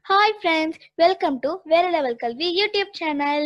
Hi friends, welcome to Vera Level Kalvi YouTube channel.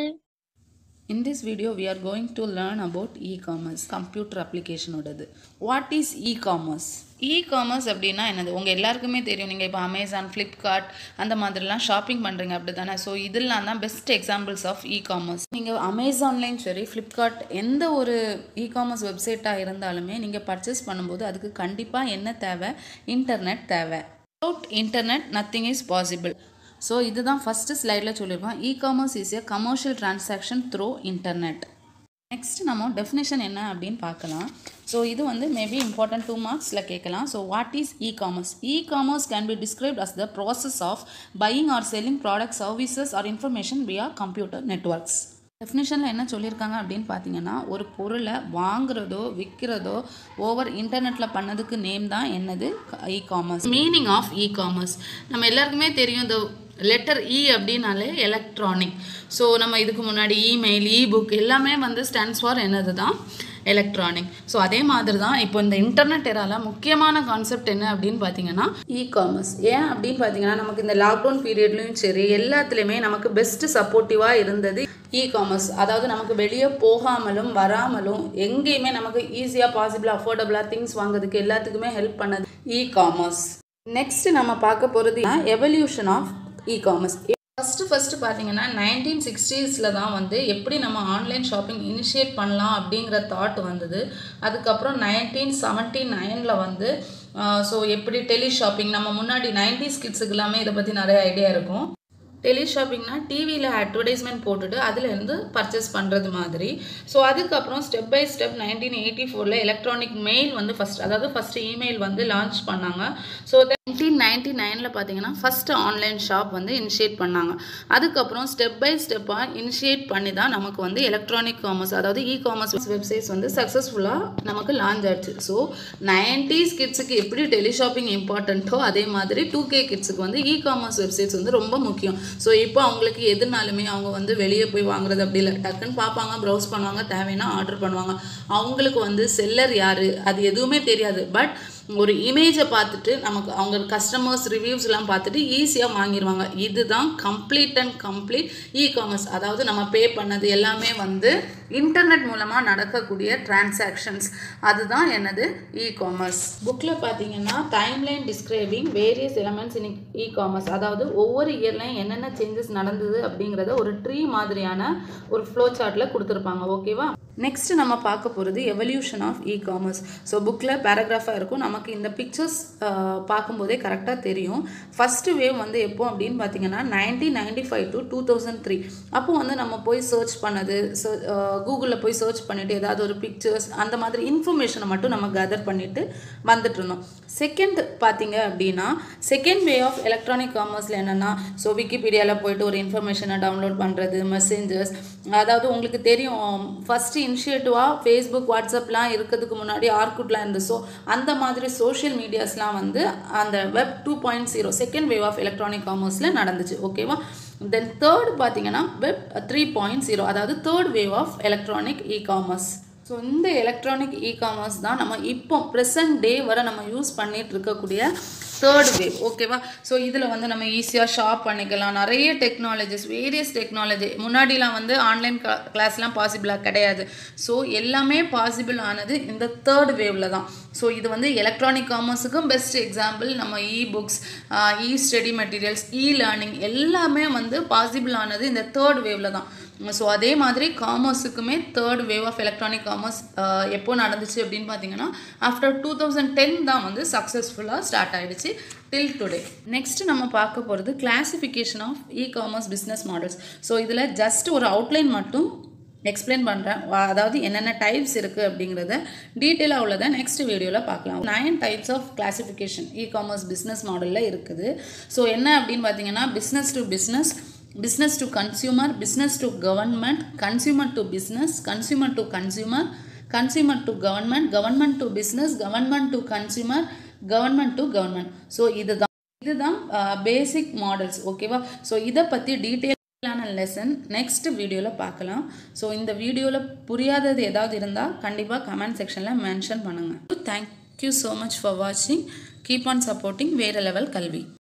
In this video, we are going to learn about e-commerce, computer application ஓடது what is e-commerce e-commerce அப்படின்னா என்னது உங்கள் எல்லாருக்குமே தெரியும் நீங்கள் இப்போ Amazon Flipkart அந்த மாதிரிலாம் ஷாப்பிங் பண்ணுறீங்க அப்படி தானே ஸோ இதெல்லாம் தான் பெஸ்ட் எக்ஸாம்பிள்ஸ் ஆஃப் e-commerce நீங்கள் அமேசான்லேயும் சரி ஃப்ளிப்கார்ட் எந்த ஒரு e-commerce வெப்சைட்டாக இருந்தாலுமே நீங்கள் பர்ச்சேஸ் பண்ணும்போது அதுக்கு கண்டிப்பாக என்ன தேவை இன்டர்நெட் தேவை without internet nothing is possible so இதுதான் ஃபஸ்ட்டு ஸ்லைடில் சொல்லியிருக்கோம் e commerce is a commercial transaction through internet next நம்ம டெஃபினேஷன் என்ன அப்படின்னு பார்க்கலாம் ஸோ இது வந்து மேபி இம்பார்ட்டன்ட் டூ மார்க்ஸில் கேட்கலாம் so what is e commerce e commerce can be described as the process of buying or selling product services or information via computer networks டெஃபினேஷனில் என்ன சொல்லியிருக்காங்க அப்படின்னு பார்த்தீங்கன்னா ஒரு பொருளை வாங்குறதோ விற்கிறதோ ஓவர் இன்டர்நெட்டில் பண்ணதுக்கு நேம் தான் என்னது e commerce meaning of e commerce நம்ம எல்லாருக்குமே தெரியும் இந்த லெட்டர் இ அப்படின்னாலே எலக்ட்ரானிக் ஸோ நம்ம இதுக்கு முன்னாடி இமெயில் இ புக் எல்லாமே வந்து ஸ்டாண்ட்ஸ் ஃபார் என்னது தான் எலக்ட்ரானிக் ஸோ அதே மாதிரி தான் இப்போ இந்த இன்டர்நெட் எரால முக்கியமான கான்செப்ட் என்ன அப்படின்னு பார்த்தீங்கன்னா இ காமர்ஸ் ஏன் அப்படின்னு பார்த்தீங்கன்னா நமக்கு இந்த லாக்டவுன் பீரியட்லையும் சரி எல்லாத்துலேயுமே நமக்கு பெஸ்ட் சப்போர்ட்டிவாக இருந்தது இ காமர்ஸ் அதாவது நமக்கு வெளியே போகாமலும் வராமலும் எங்கேயுமே நமக்கு ஈஸியாக பாசிபிள் அஃபோர்டபுளாக திங்ஸ் வாங்குறதுக்கு எல்லாத்துக்குமே ஹெல்ப் பண்ணது இ காமர்ஸ் நெக்ஸ்ட் நம்ம பார்க்க போகிறது evolution of e commerce first first பார்த்தீங்கன்னா நைன்டீன் சிக்ஸ்டீஸில் தான் வந்து எப்படி நம்ம ஆன்லைன் ஷாப்பிங் இனிஷியேட் பண்ணலாம் அப்படிங்கிற தாட் வந்தது அதுக்கப்புறம் நைன்டீன் செவன்ட்டி நைனில் வந்து ஸோ எப்படி டெலி ஷாப்பிங் நம்ம முன்னாடி நைன்டிஸ் கிட்ஸுக்கு எல்லாமே இதை பற்றி நிறைய ஐடியா இருக்கும் டெலி ஷாப்பிங்னா டிவியில் அட்வர்டைஸ்மெண்ட் போட்டுட்டு அதுலேருந்து பர்ச்சேஸ் பண்ணுறது மாதிரி ஸோ அதுக்கப்புறம் step by step nineteen eighty ஃபோரில் எலக்ட்ரானிக் மெயில் வந்து ஃபஸ்ட் அதாவது ஃபஸ்ட்டு இமெயில் வந்து லான்ச் பண்ணாங்க ஸோ நைன்டீன் நைன்டி நைனில் பார்த்தீங்கன்னா ஃபஸ்ட்டு ஆன்லைன் ஷாப் வந்து இனிஷியேட் பண்ணாங்க அதுக்கப்புறம் ஸ்டெப் பை ஸ்டெப்பாக இனிஷியேட் பண்ணி தான் நமக்கு வந்து எலக்ட்ரானிக் காமர்ஸ் அதாவது இ காமர்ஸ் வெப்சைட்ஸ் வந்து சக்ஸஸ்ஃபுல்லாக நமக்கு லான்ச் ஆயிடுச்சு ஸோ நைன்டிஸ் கிட்ஸுக்கு எப்படி டெலி ஷாப்பிங் இம்பார்ட்டண்ட்டோ அதே மாதிரி டூ கே கிட்ஸுக்கு வந்து இ காமர்ஸ் வெப்சைட்ஸ் வந்து ரொம்ப முக்கியம் ஸோ இப்போ அவங்களுக்கு எதுனாலுமே அவங்க வந்து வெளியே போய் வாங்குறது அப்படி இல்லை டக்குன்னு பார்ப்பாங்க ப்ரௌஸ் பண்ணுவாங்க தேவைன்னா ஆர்டர் பண்ணுவாங்க அவங்களுக்கு வந்து செல்லர் யார் அது எதுவுமே தெரியாது பட் ஒரு இமேஜை பார்த்துட்டு நமக்கு அவங்க கஸ்டமர்ஸ் ரிவ்யூஸ்லாம் பார்த்துட்டு ஈஸியாக வாங்கிடுவாங்க இதுதான் complete and complete e commerce அதாவது நம்ம பே பண்ணது எல்லாமே வந்து இன்டர்நெட் மூலமாக நடக்கக்கூடிய டிரான்சாக்ஷன்ஸ் அதுதான் என்னது இ காமர்ஸ் புக்கில் பார்த்தீங்கன்னா timeline describing various elements in e commerce அதாவது ஒவ்வொரு இயர்லையும் என்னென்ன சேஞ்சஸ் நடந்தது அப்படிங்கிறத ஒரு ட்ரீ மாதிரியான ஒரு ஃப்ளோ சார்ட்டில் கொடுத்துருப்பாங்க ஓகேவா நெக்ஸ்ட் நம்ம பார்க்க போகிறது evolution of e commerce so புக்கில் பேராகிராஃபாக இருக்கும் நமக்கு இந்த பிக்சர்ஸ் பார்க்கும்போதே கரெக்டாக தெரியும் ஃபஸ்ட்டு வேவ் வந்து எப்போ அப்படின்னு பார்த்தீங்கன்னா nineteen ninety five to two thousand three அப்போ வந்து நம்ம போய் சர்ச் பண்ணது கூகுளில் போய் சர்ச் பண்ணிவிட்டு ஏதாவது ஒரு பிக்சர்ஸ் அந்த மாதிரி இன்ஃபர்மேஷனை மட்டும் நம்ம கேதர் பண்ணிவிட்டு வந்துட்டு இருந்தோம் செகண்ட் பார்த்தீங்க அப்படின்னா செகண்ட் வே ஆஃப் எலக்ட்ரானிக் காமர்ஸில் என்னென்னா ஸோ விக்கிபீடியாவில் போயிட்டு ஒரு இன்ஃபர்மேஷனை டவுன்லோட் பண்ணுறது மெசேஞ்சர்ஸ் அதாவது உங்களுக்கு தெரியும் ஃபஸ்ட்டு இனிஷியேட்டிவாக ஃபேஸ்புக் வாட்ஸ்அப்லாம் இருக்கிறதுக்கு முன்னாடி ஆர்குட்லாம் இருந்தது ஸோ அந்த மாதிரி சோஷியல் மீடியாஸ்லாம் வந்து அந்த web two point zero second wave of electronic காமர்ஸில் நடந்துச்சு ஓகேவா தென் தேர்ட் பார்த்தீங்கன்னா வெப் த்ரீ பாயிண்ட் ஜீரோ அதாவது third wave of electronic e commerce so இந்த எலக்ட்ரானிக் இ காமர்ஸ் தான் நம்ம இப்போ ப்ரெசன்ட் டே வரை நம்ம யூஸ் பண்ணிட்டு இருக்கக்கூடிய தேர்ட் வேவ் ஓகேவா ஸோ இதில் வந்து நம்ம ஈஸியாக ஷாப் பண்ணிக்கலாம் நிறைய டெக்னாலஜிஸ் வேரியஸ் டெக்னாலஜி முன்னாடிலாம் வந்து ஆன்லைன் கிளாஸ்லாம் பாசிபிளாக கிடையாது ஸோ எல்லாமே பாசிபிள் ஆனது இந்த தேர்ட் வேவில் தான் ஸோ இது வந்து எலக்ட்ரானிக் காமர்ஸுக்கும் பெஸ்ட் எக்ஸாம்பிள் நம்ம e books e study materials e learning எல்லாமே வந்து பாசிபிள் ஆனது இந்த தேர்ட் வேவில் தான் ஸோ அதே மாதிரி காமர்ஸுக்குமே third wave of electronic commerce எப்போ நடந்துச்சு அப்படின்னு பார்த்தீங்கன்னா ஆஃப்டர் டூ தௌசண்ட் டென் தான் வந்து சக்ஸஸ்ஃபுல்லாக ஸ்டார்ட் ஆகிடுச்சு டில் டுடே நெக்ஸ்ட் நம்ம பார்க்க போகிறது classification of e commerce business models so இதில் ஜஸ்ட் ஒரு அவுட்லைன் மட்டும் எக்ஸ்பிளைன் பண்ணுறேன் அதாவது என்னென்ன டைப்ஸ் இருக்குது அப்படிங்கிறத டீட்டெயிலாக உள்ளதை நெக்ஸ்ட் வீடியோவில் பார்க்கலாம் nine types of classification e commerce business மாடலில் இருக்குது ஸோ என்ன அப்படின்னு பார்த்தீங்கன்னா business to business business to consumer business to government consumer to business consumer to consumer consumer to government government to business government to consumer government to government so இதுதான் இதுதான் பேசிக் models ஓகேவா so இதை பற்றி டீட்டெயிலான lesson next வீடியோவில் பார்க்கலாம் so இந்த வீடியோவில் புரியாதது ஏதாவது இருந்தால் கண்டிப்பாக கமெண்ட் செக்ஷனில் மென்ஷன் பண்ணுங்கள் தேங்க்யூ ஸோ மச் ஃபார் வாட்சிங் கீப் ஆன் சப்போர்ட்டிங் வேறு லெவல் கல்வி